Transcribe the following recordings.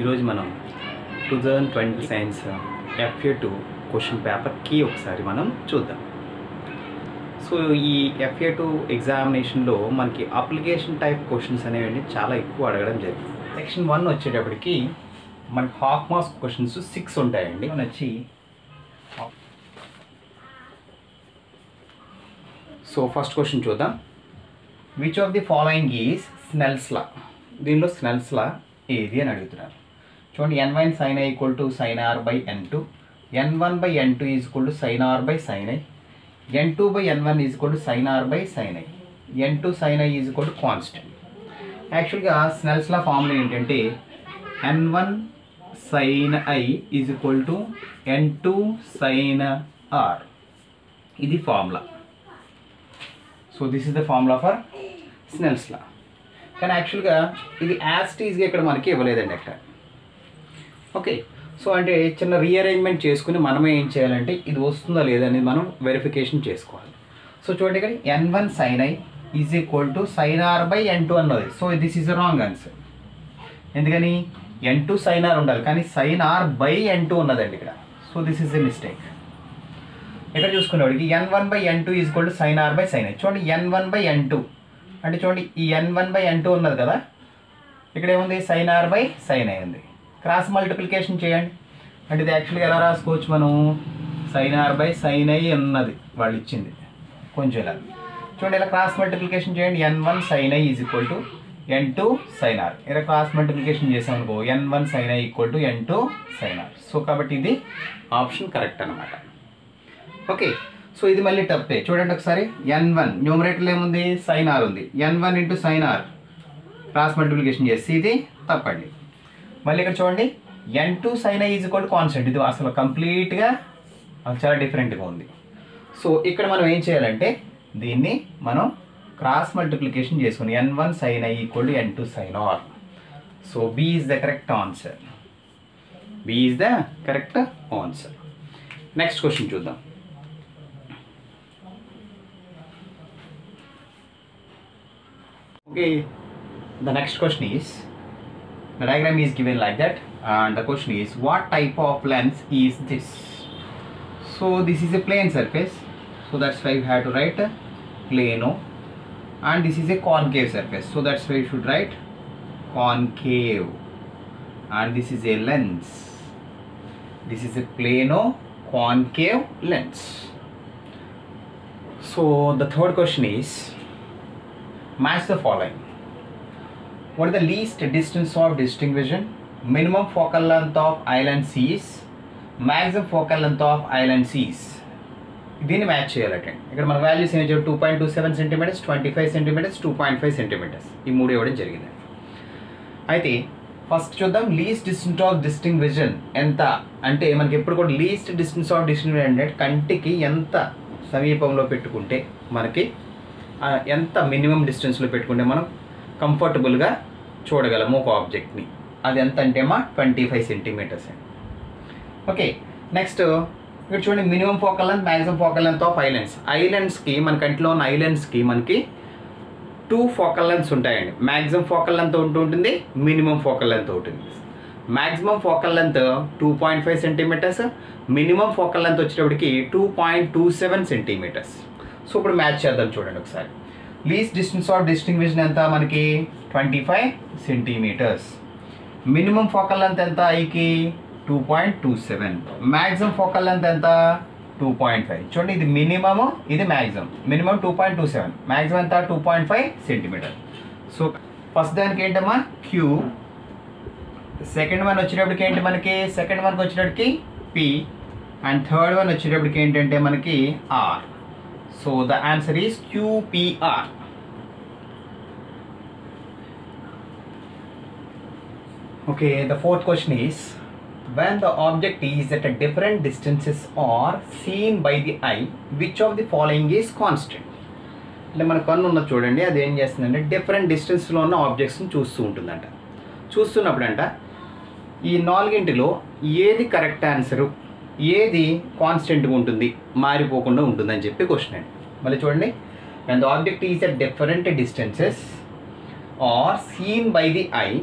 ఈరోజు మనం two thousand twenty science FA two question పేపర్కి ఒకసారి మనం చూద్దాం సో ఈ ఎఫ్ఏ టూ ఎగ్జామినేషన్లో మనకి అప్లికేషన్ టైప్ క్వశ్చన్స్ అనేవి చాలా ఎక్కువ అడగడం జరిగింది సెక్షన్ వన్ వచ్చేటప్పటికి మనకి హాఫ్ మార్క్స్ క్వశ్చన్స్ సిక్స్ ఉంటాయండి మన వచ్చి సో ఫస్ట్ క్వశ్చన్ చూద్దాం which of the following is Snell's law దీనిలో స్నెల్స్ లా ఏది అని అడుగుతున్నారు చూడండి N one sine I equal to sine R by N two N one by N two is equal to sine R by sine I N two by N one is equal to sine R by sine I N two sine I is equal to constant యాక్చువల్గా Snell's లా formula ఏంటంటే N one sine I is equal to N two sine R ఇది formula so this is the formula for Snell's law కానీ యాక్చువల్గా ఇది యాస్టీజ్గా ఇక్కడ మనకి ఇవ్వలేదండి అక్కడ ఓకే సో అంటే చిన్న రీఅరేంజ్మెంట్ చేసుకుని మనమే ఏం చేయాలంటే ఇది వస్తుందా లేదా అనేది మనం వెరిఫికేషన్ చేసుకోవాలి సో చూడండి ఇక్కడ N one sine I is equal to sine R by N two అన్నది so this is wrong answer ఎందుకని ఎన్ టూ సైన్ ఆర్ ఉండాలి కానీ sine R by N two ఉన్నదండి ఇక్కడ so this is a mistake ఇక్కడ చూసుకునేవాడికి N one by N two is equal to sine R by sine I చూడండి N one by N two అంటే చూడండి ఈ N one by N two ఉన్నది కదా ఇక్కడ ఏముంది sine R by sine I ఉంది క్రాస్ మల్టిప్లికేషన్ చేయండి అంటే ఇది యాక్చువల్గా ఎలా రాసుకోవచ్చు మనం sine R by sine I ఉన్నది వాళ్ళు ఇచ్చింది కొంచెం ఇలా చూడండి ఇలా క్రాస్ మల్టిప్లికేషన్ చేయండి N one sine I is equal to N two sine R ఇలా క్రాస్ మల్టిప్లికేషన్ చేసాం అనుకో N one sine I equal to N two sine R so కాబట్టి ఇది ఆప్షన్ కరెక్ట్ అనమాట ఓకే సో ఇది మళ్ళీ తప్పే చూడండి ఒకసారి ఎన్ వన్ న్యూమరేటర్లో ఏముంది సైన్ ఆర్ ఉంది N one into sine R cross multiplication చేసి ఇది తప్పండి మళ్ళీ ఇక్కడ చూడండి N two sine I is equal constant ఇది అసలు కంప్లీట్గా చాలా డిఫరెంట్గా ఉంది సో ఇక్కడ మనం ఏం చేయాలంటే దీన్ని మనం క్రాస్ మల్టిప్లికేషన్ చేసుకుని N one sine I equal to N two sine R so B is the correct answer B is the correct answer next question చూద్దాం Okay, the next question is the diagram is given like that, and the question is what type of lens is this? So, this is a plane surface, so that's why we have to write plano, and this is a concave surface, so that's why we should write concave, and this is a lens. This is a plano concave lens. So, the third question is match the following. What is the least distance of distinct vision? Minimum focal length of island seas, maximum focal length of island seas. దీన్ని match చేయాలట ఇక్కడ మన values ఏం two point two seven centimetres twenty five centimetres two point five centimetres ఈ మూడు ఇవ్వడం జరిగింది అయితే ఫస్ట్ చూద్దాం least distance of distinct vision ఎంత అంటే మనకి ఎప్పుడు కూడా లీస్ట్ డిస్టెన్స్ ఆఫ్ డిస్టింగ్ అంటే కంటికి ఎంత సమీపంలో పెట్టుకుంటే మనకి ఆ, ఎంత మినిమం డిస్టెన్స్లో పెట్టుకుంటే మనం కంఫర్టబుల్గా చూడగలము ఒక ఆబ్జెక్ట్ని అది ఎంత అంటే మా twenty five centimetres okay next ఇక్కడ చూడండి minimum focal length maximum focal length of eye lens ఐలాండ్స్కి మన కంటిలో ఉన్న ఐలాండ్స్కి మనకి టూ ఫోకల్ లెంత్స్ ఉంటాయండి మ్యాక్సిమం ఫోకల్ లెంత్ ఒకటి ఉంటుంది మినిమం ఫోకల్ లెంత్ ఒకటి ఉంటుంది maximum focal length two point five centimetres minimum focal length వచ్చేటప్పటికి two point two seven centimetres so ఇప్పుడు మ్యాచ్ చేద్దాం చూడండి ఒకసారి లీస్ట్ డిస్టెన్స్ ఆఫ్ డిస్టింగ్విషన్ ఎంత మనకి twenty five centimetres minimum focal length ఎంత ఐకి two point two seven maximum focal length ఎంత టూ పాయింట్ ఫైవ్ చూడండి ఇది మినిమమ్ ఇది maximum minimum two point two seven maximum ఎంత two point five centimetre so first దానికి ఏంటమ్మా క్యూ సెకండ్ వన్ వచ్చేటప్పటికి ఏంటి మనకి సెకండ్ వన్కి వచ్చేటప్పటికి పి అండ్ థర్డ్ వన్ వచ్చేటప్పటికి ఏంటంటే మనకి R so the answer is QPR Okay, the fourth question is when the object is at a different distances or seen by the eye, which of the following is constant? అంటే మన కన్ను ఉన్న చూడండి అది ఏం చేస్తుందంటే డిఫరెంట్ డిస్టెన్స్లో ఉన్న ఆబ్జెక్ట్స్ని చూస్తూ ఉంటుందంట చూస్తున్నప్పుడంట ఈ నాలుగింటిలో ఏది కరెక్ట్ ఆన్సరు ఏది కాన్స్టెంట్గా ఉంటుంది మారిపోకుండా ఉంటుందని చెప్పి క్వశ్చన్ అండి మళ్ళీ చూడండి and the object is at different distances are seen by the eye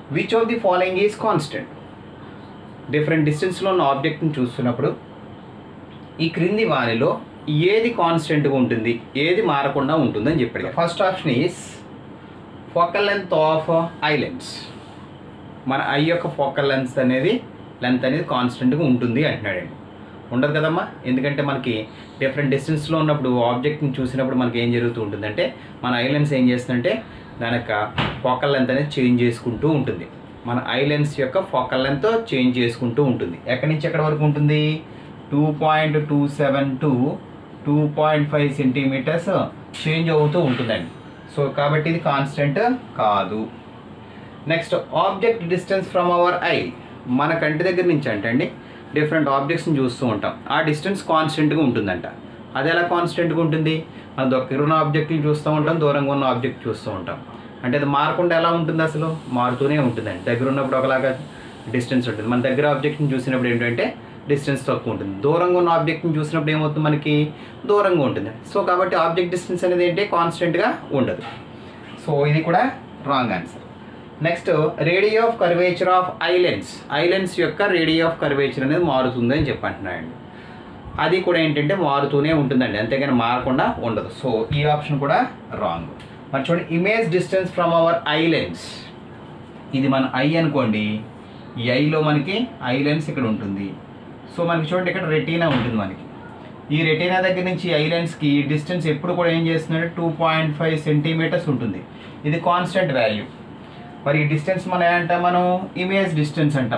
which of the following is constant different డిస్టెన్స్లో ఉన్న ఆబ్జెక్ట్ని చూస్తున్నప్పుడు ఈ క్రింది వానిలో ఏది కాన్స్టెంట్గా ఉంటుంది ఏది మారకుండా ఉంటుందని చెప్పాడు first option is focal length of eye lens మన ఐ యొక్క ఫోకల్ లెన్స్ అనేది లెంత్ అనేది కాన్స్టెంట్గా ఉంటుంది అంటున్నాడండి ఉండదు కదమ్మా ఎందుకంటే మనకి డిఫరెంట్ డిస్టెన్స్లో ఉన్నప్పుడు ఆబ్జెక్ట్ని చూసినప్పుడు మనకి ఏం జరుగుతూ ఉంటుందంటే మన ఐ లెన్స్ ఏం చేస్తుందంటే దాని యొక్క ఫోకల్ లెంత్ అనేది చేంజ్ చేసుకుంటూ ఉంటుంది మన ఐ లెన్స్ యొక్క ఫోకల్ లెంత్ చేంజ్ చేసుకుంటూ ఉంటుంది ఎక్కడి నుంచి ఎక్కడి వరకు ఉంటుంది two point two seven to two point five centimetres change అవుతూ ఉంటుందండి సో కాబట్టి ఇది కాన్స్టెంట్ కాదు next object distance from our eye మన కంటి దగ్గర నుంచి అంటే అండి డిఫరెంట్ ఆబ్జెక్ట్స్ని చూస్తూ ఉంటాం ఆ డిస్టెన్స్ కాన్స్టెంట్గా ఉంటుందంట అది ఎలా కాన్స్టెంట్గా ఉంటుంది మన దగ్గర ఉన్న ఆబ్జెక్ట్ని చూస్తూ ఉంటాం దూరంగా ఉన్న ఆబ్జెక్ట్ చూస్తూ ఉంటాం అంటే అది మారకుండా ఎలా ఉంటుంది అసలు మారుతూనే ఉంటుందండి దగ్గర ఉన్నప్పుడు ఒకలాగా డిస్టెన్స్ ఉంటుంది మన దగ్గర ఆబ్జెక్ట్ని చూసినప్పుడు ఏంటంటే డిస్టెన్స్ తక్కువ ఉంటుంది దూరంగా ఉన్న ఆబ్జెక్ట్ని చూసినప్పుడు ఏమవుతుంది మనకి దూరంగా ఉంటుంది సో కాబట్టి ఆబ్జెక్ట్ డిస్టెన్స్ అనేది ఏంటి కాన్స్టెంట్గా ఉండదు సో ఇది కూడా wrong answer next radius of curvature of eye lens eye lens యొక్క రేడియో ఆఫ్ కర్వేచర్ అనేది మారుతుంది అని చెప్పంటున్నాయండి అది కూడా ఏంటంటే మారుతూనే ఉంటుందండి అంతేగాని మారకుండా ఉండదు సో ఈ ఆప్షన్ కూడా రాంగ్ మరి చూడండి image distance from our eye lens ఇది మన ఐ అనుకోండి ఈ ఐలో మనకి ఐలెన్స్ ఇక్కడ ఉంటుంది సో మనకి చూడండి ఇక్కడ రెటీనా ఉంటుంది మనకి ఈ రెటీనా దగ్గర నుంచి ఐలెన్స్కి డిస్టెన్స్ ఎప్పుడు కూడా ఏం చేస్తుందంటే టూ పాయింట్ ఫైవ్ సెంటీమీటర్స్ ఉంటుంది ఇది కాన్స్టెంట్ వాల్యూ మరి ఈ డిస్టెన్స్ మనం ఏమంటాం మనం ఇమేజ్ డిస్టెన్స్ అంటాం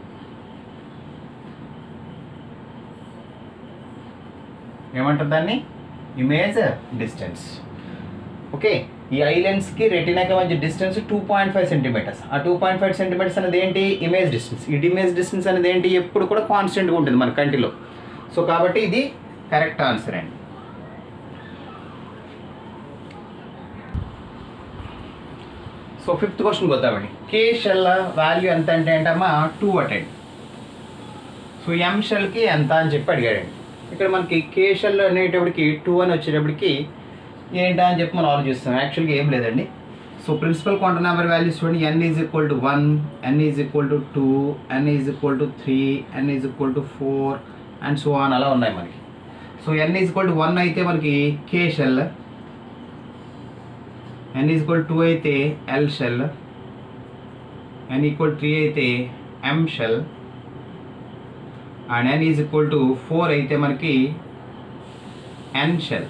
ఏమంటారు దాన్ని ఇమేజ్ డిస్టెన్స్ ఓకే ఈ ఐలెన్స్కి రెటీనాకి మధ్య distance two point five centimetres ఆ టూ పాయింట్ ఫైవ్ సెంటీమీటర్స్ అనేది ఏంటి ఇమేజ్ డిస్టెన్స్ ఈ ఇమేజ్ డిస్టెన్స్ అనేది ఏంటి ఎప్పుడు కూడా కాన్స్టెంట్గా ఉంటుంది మన కంటిలో సో కాబట్టి ఇది కరెక్ట్ ఆన్సర్ అండి సో ఫిఫ్త్ క్వశ్చన్ వద్దామండి కే షెల్ వాల్యూ ఎంత అంటే ఏంటమ్మా టూ అటెండ్ సో ఎం షెల్కి ఎంత అని చెప్పి అడిగాడండి ఇక్కడ మనకి కే షెల్ అనేటప్పటికి టూ అని వచ్చేటప్పటికి ఏంటా అని చెప్పి మనం ఆలోచిస్తాం యాక్చువల్గా ఏం లేదండి so principal quantum number values చూడండి N is equal to one N is equal to two N is equal to three N is equal to four and so on అలా ఉన్నాయి మనకి so N is equal to one అయితే మనకి K shell N is equal two అయితే L shell N equal three అయితే M shell and N is equal to four అయితే మనకి N shell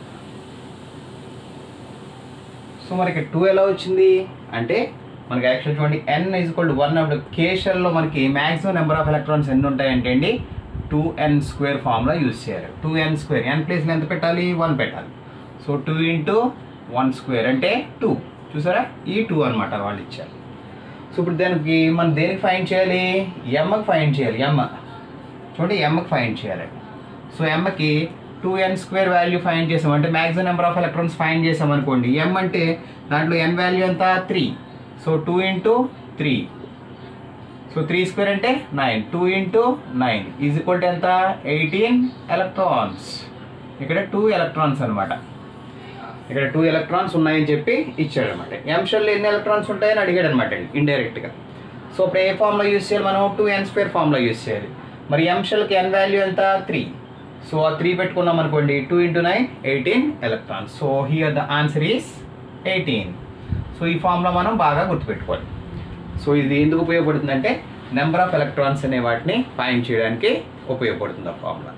so మనకి టూ ఎలా వచ్చింది అంటే మనకి యాక్చువల్ చూడండి N is equal to one అప్పుడు కే షెల్లో మనకి మ్యాక్సిమం నెంబర్ ఆఫ్ ఎలక్ట్రాన్స్ ఎన్ని ఉంటాయంటే అండి two N square formula use చేయాలి టూ ఎన్ స్క్వేర్ ఎన్ ప్లేస్లో ఎంత పెట్టాలి వన్ పెట్టాలి so two into one square అంటే టూ చూసారా ఈ టూ అనమాట వాళ్ళు ఇచ్చారు సో ఇప్పుడు దానికి మనం దేనికి ఫైండ్ చేయాలి ఎమ్మకి ఫైండ్ చేయాలి ఎమ్మ చూడండి ఎమ్మకి ఫైండ్ చేయాలి సో ఎమ్మకి two N square value find చేసాం అంటే maximum number of electrons find చేసాం అనుకోండి ఎం అంటే దాంట్లో ఎన్ వాల్యూ ఎంత three so two into three so three square అంటే nine two into nine is equal to ఎంత ఎయిటీన్ ఎలక్ట్రాన్స్ ఇక్కడ టూ ఎలక్ట్రాన్స్ అనమాట ఇక్కడ టూ ఎలక్ట్రాన్స్ ఉన్నాయని చెప్పి ఇచ్చాడు అనమాట ఎంషల్లో ఎన్ని ఎలక్ట్రాన్స్ ఉంటాయని అడిగాడు అనమాట ఇండైరెక్ట్గా సో ఇప్పుడు ఏ ఫామ్లో యూస్ చేయాలి మనం టూ ఎన్ స్క్వేర్ ఫామ్లో యూస్ చేయాలి మరి ఎంషల్కి ఎన్ వాల్యూ ఎంత త్రీ సో ఆ త్రీ పెట్టుకున్నాం అనుకోండి two into nine eighteen electrons so here the answer is eighteen so ఈ ఫామ్లో మనం బాగా గుర్తుపెట్టుకోవాలి సో ఇది ఎందుకు ఉపయోగపడుతుందంటే నెంబర్ ఆఫ్ ఎలక్ట్రాన్స్ అనే వాటిని ఫైండ్ చేయడానికి ఉపయోగపడుతుంది ఆ ఫార్ములా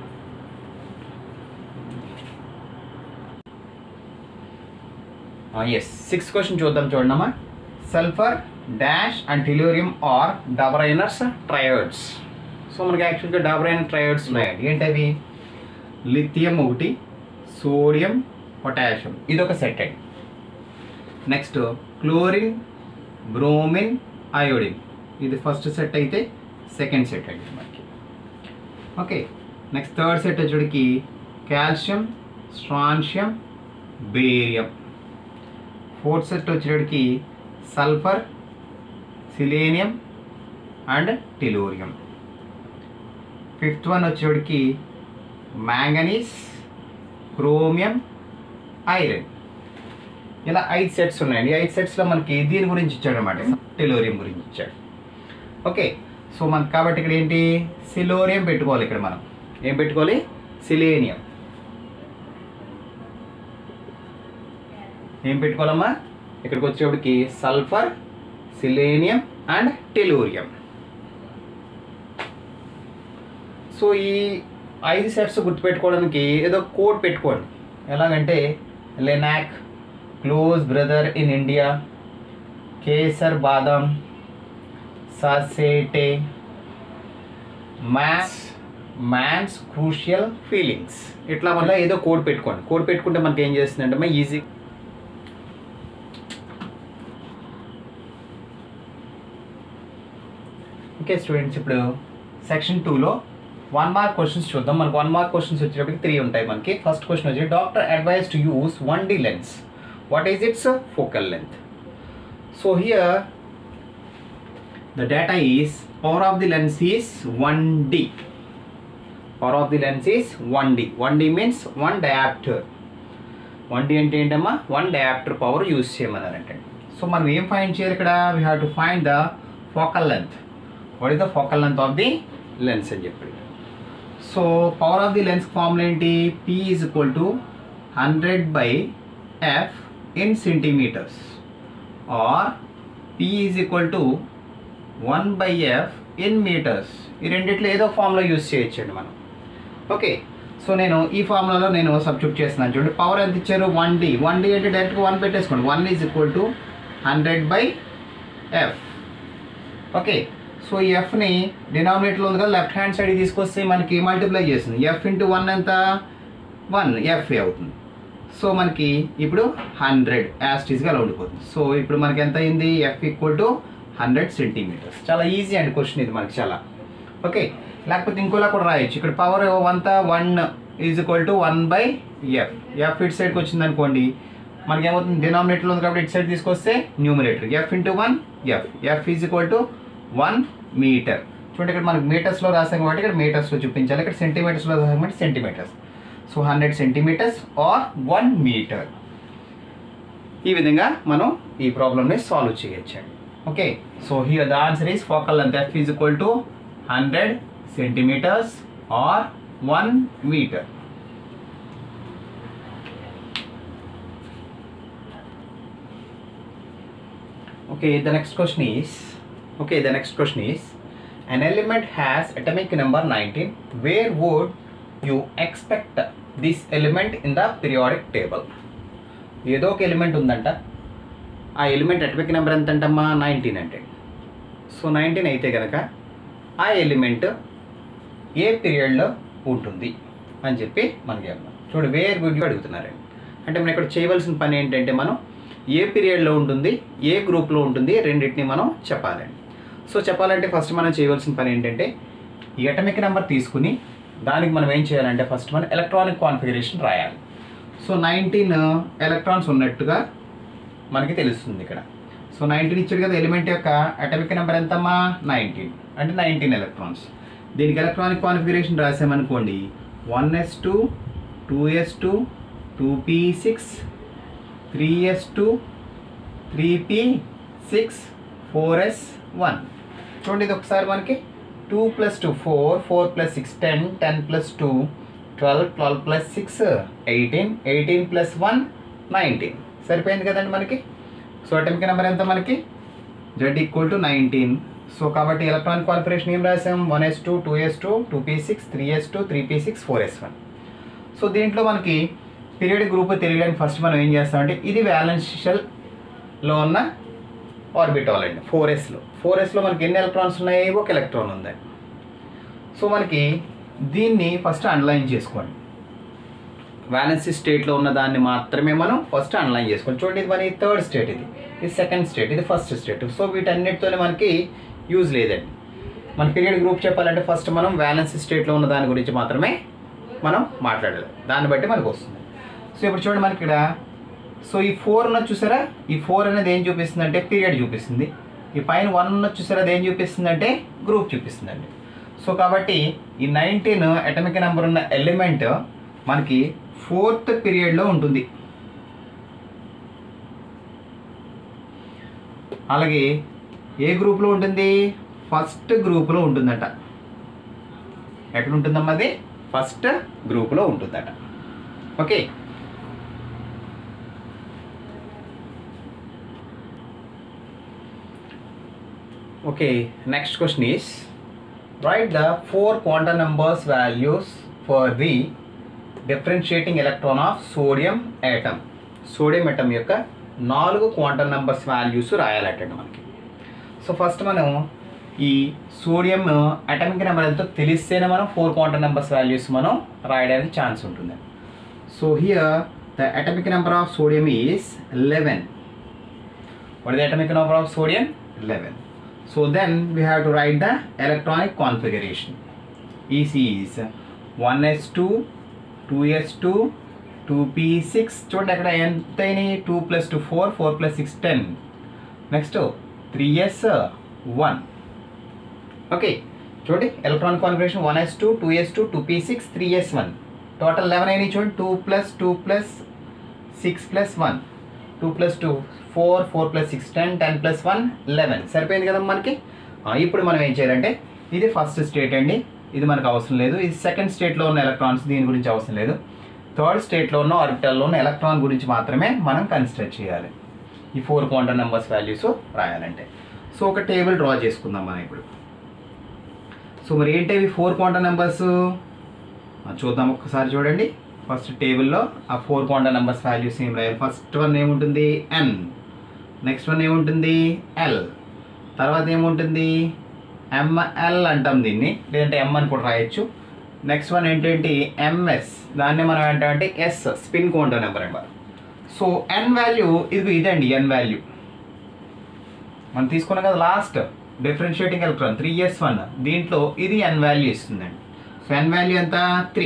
ఎస్ సిక్స్ క్వశ్చన్ చూద్దాం చూడమ్మా sulphur dash and tellurium are Dobereiner's triads so మనకి యాక్చువల్గా డబరైనర్ ట్రయోడ్స్ ఉన్నాయండి ఏంటవి లిథియం ఒకటి సోడియం పొటాషియం ఇది ఒక సెట్ అండి నెక్స్ట్ క్లోరిన్ బ్రోమిన్ అయోడిన్ ఇది ఫస్ట్ సెట్ అయితే సెకండ్ సెట్ అండి మనకి ఓకే నెక్స్ట్ థర్డ్ సెట్ వచ్చేటికి calcium strontium barium fourth set వచ్చేటికి sulphur selenium and tellurium fifth one వచ్చేటికి మ్యాంగనీస్ క్రోమియం ఐరన్ ఇలా ఐదు సెట్స్ ఉన్నాయండి ఈ ఐదు సెట్స్లో మనకి దీని గురించి ఇచ్చాడు అనమాట టెలోరియం గురించి ఇచ్చాడు ఓకే సో మనకు కాబట్టి ఇక్కడ ఏంటి సిలోరియం పెట్టుకోవాలి ఇక్కడ మనం ఏం పెట్టుకోవాలి సిలేనియం ఏం పెట్టుకోవాలమ్మా ఇక్కడికి వచ్చేప్పటికి sulphur selenium and tellurium so ఈ ఐదు సెట్స్ గుర్తుపెట్టుకోవడానికి ఏదో కోడ్ పెట్టుకోండి ఎలాగంటే లెనాక్ close brother in India kesar badam సాసేటే మ్యాన్స్ మ్యాన్స్ క్రూషియల్ ఫీలింగ్స్ ఇట్లా వల్ల ఏదో కోడ్ పెట్టుకోండి కోడ్ పెట్టుకుంటే మనకి ఏం చేస్తుందంటే ఈజీ ఓకే స్టూడెంట్స్ ఇప్పుడు సెక్షన్ టూలో వన్ మార్క్ క్వశ్చన్స్ చూద్దాం మనకు వన్ మార్క్ క్వశ్చన్స్ వచ్చేటప్పటికి త్రీ ఉంటాయి మనకి ఫస్ట్ క్వశ్చన్ వచ్చి doctor advise to use one D lens what is its focal length so here the data is power of the lens is one D power of the lens is one D one D means one dioptre one D అంటే ఏంటమ్మా one dioptre power use చేయమన్నారంటే so మనం ఏం find చేయాలి ఇక్కడ we have to find the focal length what is the focal length of the lens అని చెప్పి so power of the lens formula ఏంటి P is equal to hundred by F in centimetres or P is equal to one by F in metres ఈ రెండిట్లో ఏదో formula use చేయొచ్చండి మనం okay so నేను ఈ ఫార్ములాలో నేను సబ్స్టిట్యూట్ చేస్తున్నాను చూడండి పవర్ ఎంత ఇచ్చారు వన్ డి వన్ డి అంటే డైరెక్ట్గా వన్ పెట్టేసుకోండి one is equal to hundred by F okay so ఈ ఎఫ్ని డినామినేటర్లో ఉంది కదా లెఫ్ట్ హ్యాండ్ సైడ్ తీసుకొస్తే మనకి మల్టిప్లై చేస్తుంది ఎఫ్ ఇంటూ వన్ ఎంత వన్ ఎఫ్ అవుతుంది సో మనకి ఇప్పుడు హండ్రెడ్ యాస్టీస్గా అలా ఉండిపోతుంది సో ఇప్పుడు మనకి ఎంత అయింది F equal to hundred centimetres చాలా ఈజీ అండి క్వశ్చన్ ఇది మనకి చాలా ఓకే లేకపోతే ఇంకోలా కూడా రాయొచ్చు ఇక్కడ పవర్ అంతా one is equal to one by F F ఇట్ సైడ్కి వచ్చింది అనుకోండి మనకి ఏమవుతుంది డినామినేటర్లో ఉంది కాబట్టి ఇటు సైడ్ తీసుకొస్తే numerator F into one F F is equal to one metre చూడండి ఇక్కడ మనకి మీటర్స్లో రాసాం కాబట్టి ఇక్కడ మీటర్స్లో చూపించాలి ఇక్కడ సెంటీమీటర్స్లో రాసాం కాబట్టి centimetres so hundred centimetres or one metre ఈ విధంగా మనం ఈ ప్రాబ్లమ్ని సాల్వ్ చేయొచ్చండి okay so here the answer is focal length F is equal to hundred centimetres or one metre Okay, the next question is okay, the next question is an element has atomic number 19. Where would you expect this element in the periodic table? ఏదో ఒక element ఉందంట ఆ element atomic number ఎంత అంటమ్మా nineteen అంటే so nineteen అయితే కనుక ఆ ఎలిమెంట్ ఏ పీరియడ్లో ఉంటుంది అని చెప్పి మనకి చెప్పాలి చూడండి వేర్ గుడ్ అడుగుతున్నారండి అంటే మనం ఇక్కడ చేయవలసిన పని ఏంటంటే మనం ఏ పీరియడ్లో ఉంటుంది ఏ గ్రూప్లో ఉంటుంది రెండింటిని మనం చెప్పాలండి సో చెప్పాలంటే ఫస్ట్ మనం చేయవలసిన పని ఏంటంటే ఈ అటమిక్ నెంబర్ తీసుకుని దానికి మనం ఏం చేయాలంటే ఫస్ట్ మనం ఎలక్ట్రానిక్ కాన్ఫిగరేషన్ రాయాలి సో నైన్టీన్ ఎలక్ట్రాన్స్ ఉన్నట్టుగా మనకి తెలుస్తుంది ఇక్కడ సో నైన్టీన్ ఇచ్చాడు కదా ఎలిమెంట్ యొక్క అటమిక్ నెంబర్ ఎంతమ్మా నైన్టీన్ అంటే నైన్టీన్ ఎలక్ట్రాన్స్ దీనికి ఎలక్ట్రానిక్ కాన్ఫిగరేషన్ రాసామనుకోండి one S two two S two two P six three S two three P six four S one చూడండి ఇది ఒకసారి మనకి two plus two four four plus six ten ten plus two twelve twelve plus six eighteen eighteen plus one nineteen సరిపోయింది కదండి మనకి so atomic number ఎంత మనకి Z equal to nineteen so కాబట్టి ఎలక్ట్రానిక్ కాన్ఫిగరేషన్ ఏం రాసాం one S two two S two two P six three S two three P six four S one so దీంట్లో మనకి పీరియడ్ గ్రూప్ తెలియడానికి first మనం ఏం చేస్తామంటే ఇది వ్యాలెన్షియల్లో ఉన్న ఆర్బిటాల్ అండి ఫోర్ ఎస్లో ఫోర్ ఎస్లో మనకి ఎన్ని ఎలక్ట్రాన్స్ ఉన్నాయి ఒక ఎలక్ట్రాన్ ఉందండి సో మనకి దీన్ని ఫస్ట్ అండర్లైన్ చేసుకోండి వ్యాలెన్సీ స్టేట్లో ఉన్న దాన్ని మాత్రమే మనం ఫస్ట్ అండర్లైన్ చేసుకోండి చూడండి ఇది మన థర్డ్ స్టేట్ ఇది ఇది సెకండ్ స్టేట్ ఇది ఫస్ట్ స్టేట్ సో వీటన్నిటితోనే మనకి యూజ్ లేదండి మన పీరియడ్ గ్రూప్ చెప్పాలంటే ఫస్ట్ మనం వ్యాలెన్సీ స్టేట్లో ఉన్న దాని గురించి మాత్రమే మనం మాట్లాడాలి దాన్ని బట్టి మనకు వస్తుంది సో ఇప్పుడు చూడండి మనకి ఇక్కడ సో ఈ ఫోర్ ఉన్నది చూసారా ఈ ఫోర్ అనేది ఏం చూపిస్తుంది అంటే పీరియడ్ చూపిస్తుంది ఈ పైన వన్ ఉన్నది చూసారా అది ఏం చూపిస్తుంది అంటే గ్రూప్ చూపిస్తుందండి సో కాబట్టి ఈ నైన్టీన్ అటమిక్ నెంబర్ ఉన్న ఎలిమెంట్ మనకి ఫోర్త్ పీరియడ్లో ఉంటుంది అలాగే ఏ గ్రూప్లో ఉంటుంది ఫస్ట్ గ్రూప్లో ఉంటుందట ఎక్కడ ఉంటుందమ్మా అది ఫస్ట్ గ్రూప్లో ఉంటుందట okay okay next question is write the four quantum numbers values for the differentiating electron of sodium atom sodium atom యొక్క నాలుగు క్వాంటమ్ నెంబర్స్ వాల్యూస్ రాయాలటండి మనకి సో ఫస్ట్ మనం ఈ సోడియం అటమిక్ నెంబర్ ఎంతో తెలిస్తేనే మనం ఫోర్ క్వాంటమ్ నెంబర్స్ వాల్యూస్ మనం రాయడానికి ఛాన్స్ ఉంటుంది so here the atomic number of sodium is eleven what is the atomic number of sodium 11 so then we have to write the electronic configuration ec is 1s2 2s2 2p6 చూడండి అక్కడ ఎంత అయినాయి two plus two four four plus six ten next three S one okay చూడండి electronic configuration one S two two S two two P six three S one total eleven అయినాయి చూడండి two plus two plus six plus one two plus two four four plus six ten ten plus one eleven సరిపోయింది కదా మనకి ఆ, ఇప్పుడు మనం ఏం చేయాలంటే ఇది ఫస్ట్ స్టేట్ అండి ఇది మనకు అవసరం లేదు ఇది సెకండ్ స్టేట్లో ఉన్న ఎలక్ట్రాన్స్ దీని గురించి అవసరం లేదు థర్డ్ స్టేట్లో ఉన్న ఆర్బిటల్లో ఉన్న ఎలక్ట్రాన్ గురించి మాత్రమే మనం కన్సిడర్ చేయాలి ఈ ఫోర్ క్వాంటమ్ నెంబర్స్ వాల్యూస్ రాయాలంటే సో ఒక టేబుల్ డ్రా చేసుకుందాం మనం ఇప్పుడు సో మరి ఏంటి ఇవి ఫోర్ క్వాంటమ్ నెంబర్స్ చూద్దాం ఒక్కసారి చూడండి ఫస్ట్ టేబుల్లో ఆ ఫోర్ క్వాంటమ్ నెంబర్స్ వాల్యూస్ ఏం రాయాలి ఫస్ట్ వన్ ఏముంటుంది ఎన్ నెక్స్ట్ వన్ ఏముంటుంది ఎల్ తర్వాత ఏముంటుంది ఎంఎల్ అంటాం దీన్ని లేదంటే ఎం అని కూడా రాయొచ్చు నెక్స్ట్ వన్ ఏంటంటే ఎంఎస్ దాన్ని మనం ఏంటంటే S spin quantum number number so N value ఇది ఇదండి ఎన్ వాల్యూ మనం తీసుకున్నాం కదా last differentiating electron three S one దీంట్లో ఇది ఎన్ వాల్యూ ఇస్తుందండి సో ఎన్ వాల్యూ ఎంత త్రీ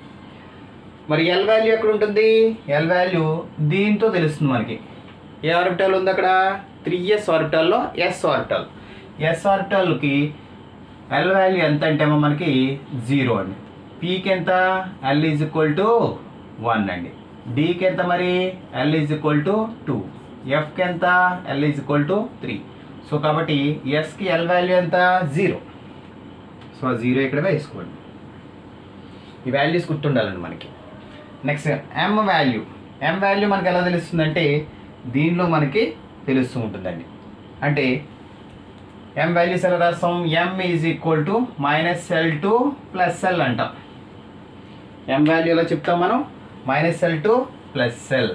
మరి ఎల్ వాల్యూ ఎక్కడ ఉంటుంది ఎల్ వాల్యూ దీంతో తెలుస్తుంది మనకి ఏ ఆర్బిటల్ ఉంది అక్కడ త్రీ ఎస్ ఆర్బిటల్లో ఎస్ ఆర్బిటల్ ఎస్ ఆర్బిటల్కి ఎల్ వాల్యూ ఎంత అంటే ఏమో మనకి జీరో అండి పీకి ఎంత L is equal to one అండి డీకి ఎంత మరి L is equal to two ఎఫ్కి ఎంత L is equal to three so కాబట్టి ఎస్కి ఎల్ వాల్యూ ఎంత జీరో సో ఆ జీరో ఇక్కడ వేసుకోండి ఈ వాల్యూస్ గుర్తుండాలండి మనకి next M value M value మనకి ఎలా తెలుస్తుందంటే దీనిలో మనకి తెలుస్తూ ఉంటుందండి అంటే ఎం వాల్యూస్ ఎలా రాస్తాం M is equal to minus L to plus L అంటాం ఎం వాల్యూ ఎలా చెప్తాం మనం minus L to plus L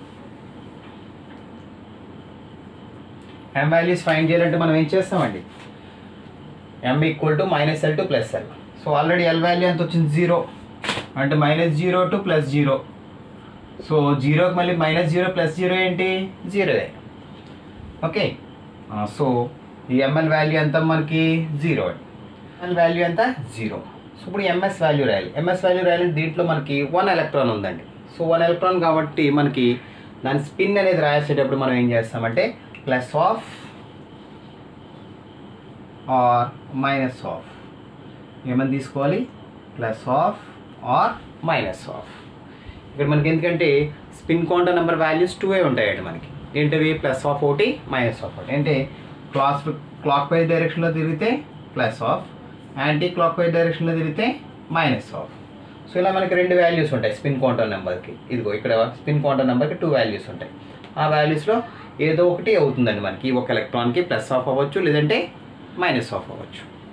M values find చేయాలంటే మనం ఏం చేస్తామండి M equal to minus L to plus L so already L value ఎంత వచ్చింది జీరో అంటే minus zero to plus zero so జీరోకి మళ్ళీ మైనస్ జీరో ప్లస్ జీరో ఏంటి జీరోయే ఓకే సో ఈ ఎంఎల్ వాల్యూ ఎంత మనకి జీరో ఎంఎల్ వాల్యూ ఎంత జీరో సో ఇప్పుడు ఎంఎస్ వాల్యూ రాయాలి ఎంఎస్ వాల్యూ రాయాలంటే దీంట్లో మనకి వన్ ఎలక్ట్రాన్ ఉందండి సో వన్ ఎలక్ట్రాన్ కాబట్టి మనకి దాని స్పిన్ అనేది రాసేటప్పుడు మనం ఏం చేస్తామంటే plus half or minus half ఏమని తీసుకోవాలి plus half or minus half ఇక్కడ మనకి ఎందుకంటే spin quantum number values two ఏ ఉంటాయండి మనకి ఏంటివి ప్లస్ ఆఫ్ ఒకటి మైనస్ ఆఫ్ ఒకటి అంటే క్లాస్ క్లాక్ వైజ్ డైరెక్షన్లో తిరిగితే plus half clock wise డైరెక్షన్లో తిరిగితే మైనస్ ఆఫ్ సో ఇలా మనకి రెండు వాల్యూస్ ఉంటాయి స్పిన్ క్వాంటమ్ నెంబర్కి ఇదిగో ఇక్కడ స్పిన్ క్వాంటమ్ నెంబర్కి టూ వాల్యూస్ ఉంటాయి ఆ వాల్యూస్లో ఏదో ఒకటి అవుతుందండి మనకి ఒక ఎలక్ట్రాన్కి ప్లస్ ఆఫ్ అవ్వచ్చు లేదంటే మైనస్ ఆఫ్ అవ్వచ్చు